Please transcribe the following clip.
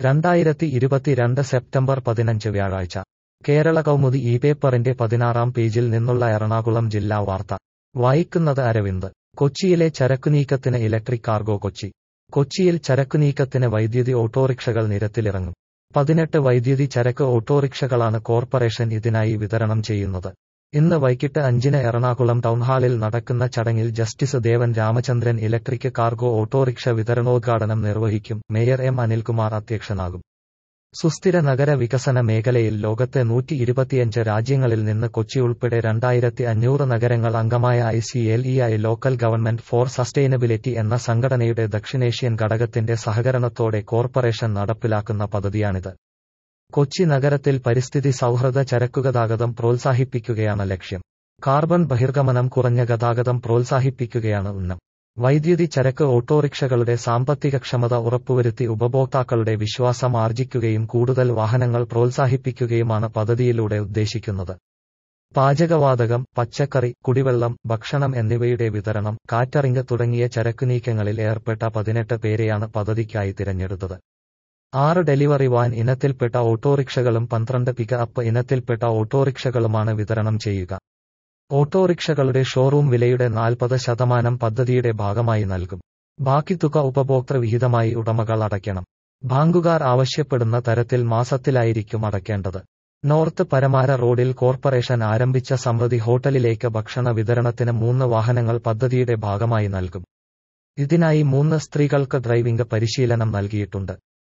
രണ്ടായിരത്തി ഇരുപത്തിരണ്ട് സെപ്റ്റംബർ പതിനഞ്ച് വ്യാഴാഴ്ച കേരള കൗമുദി ഈ പേപ്പറിന്റെ പതിനാറാം പേജിൽ നിന്നുള്ള എറണാകുളം ജില്ലാ വാർത്ത വായിക്കുന്നത് അരവിന്ദ് കൊച്ചിയിലെ ചരക്കുനീക്കത്തിന് ഇലക്ട്രിക് കാർഗോ കൊച്ചി കൊച്ചിയിൽ ചരക്കുനീക്കത്തിന് വൈദ്യുതി ഓട്ടോറിക്ഷകൾ നിരത്തിലിറങ്ങും പതിനെട്ട് വൈദ്യുതി ചരക്ക് ഓട്ടോറിക്ഷകളാണ് കോർപ്പറേഷൻ ഇതിനായി വിതരണം ചെയ്യുന്നത് ഇന്ന് വൈകിട്ട് അഞ്ചിന് എറണാകുളം ടൗൺഹാളിൽ നടക്കുന്ന ചടങ്ങിൽ justice Devan Ramachandran electric cargo autorickshaw വിതരണോദ്ഘാടനം നിർവഹിക്കും മേയർ എം അനിൽകുമാർ അധ്യക്ഷനാകും സുസ്ഥിര നഗര വികസന മേഖലയിൽ ലോകത്തെ നൂറ്റി ഇരുപത്തിയഞ്ച് രാജ്യങ്ങളിൽ നിന്ന് കൊച്ചി ഉൾപ്പെടെ രണ്ടായിരത്തി അഞ്ഞൂറ് നഗരങ്ങൾ അംഗമായ I C L E I local government for sustainability എന്ന സംഘടനയുടെ ദക്ഷിണേഷ്യൻ ഘടകത്തിന്റെ സഹകരണത്തോടെ കോർപ്പറേഷൻ നടപ്പിലാക്കുന്ന പദ്ധതിയാണിത് കൊച്ചി നഗരത്തിൽ പരിസ്ഥിതി സൗഹൃദ ചരക്കുഗതാഗതം പ്രോത്സാഹിപ്പിക്കുകയാണ് ലക്ഷ്യം കാർബൺ ബഹിർഗമനം കുറഞ്ഞ ഗതാഗതം പ്രോത്സാഹിപ്പിക്കുകയാണ് ഉന്നം വൈദ്യുതി ചരക്ക് ഓട്ടോറിക്ഷകളുടെ സാമ്പത്തികക്ഷമത ഉറപ്പുവരുത്തി ഉപഭോക്താക്കളുടെ വിശ്വാസം ആർജിക്കുകയും കൂടുതൽ വാഹനങ്ങൾ പ്രോത്സാഹിപ്പിക്കുകയുമാണ് പദ്ധതിയിലൂടെ ഉദ്ദേശിക്കുന്നത് പാചകവാതകം പച്ചക്കറി കുടിവെള്ളം ഭക്ഷണം എന്നിവയുടെ വിതരണം കാറ്ററിംഗ് തുടങ്ങിയ ചരക്കുനീക്കങ്ങളിൽ ഏർപ്പെട്ട പതിനെട്ട് പേരെയാണ് പദ്ധതിക്കായി തിരഞ്ഞെടുത്തത് ആറ് ഡെലിവറി വാൻ ഇനത്തിൽപ്പെട്ട ഓട്ടോറിക്ഷകളും പന്ത്രണ്ട് പിക അപ്പ് ഇനത്തിൽപ്പെട്ട ഓട്ടോറിക്ഷകളുമാണ് വിതരണം ചെയ്യുക ഓട്ടോറിക്ഷകളുടെ ഷോറൂം വിലയുടെ നാൽപ്പത് ശതമാനം പദ്ധതിയുടെ ഭാഗമായി നൽകും ബാക്കി തുക ഉപഭോക്തൃ വിഹിതമായി ഉടമകൾ അടയ്ക്കണം ബാങ്കുകാർ ആവശ്യപ്പെടുന്ന തരത്തിൽ മാസത്തിലായിരിക്കും അടയ്ക്കേണ്ടത് നോർത്ത് പരമാര റോഡിൽ കോർപ്പറേഷൻ ആരംഭിച്ച സമൃദ്ധി ഹോട്ടലിലേക്ക് ഭക്ഷണ വിതരണത്തിന് മൂന്ന് വാഹനങ്ങൾ പദ്ധതിയുടെ ഭാഗമായി നൽകും ഇതിനായി മൂന്ന് സ്ത്രീകൾക്ക് ഡ്രൈവിംഗ് പരിശീലനം നൽകിയിട്ടുണ്ട്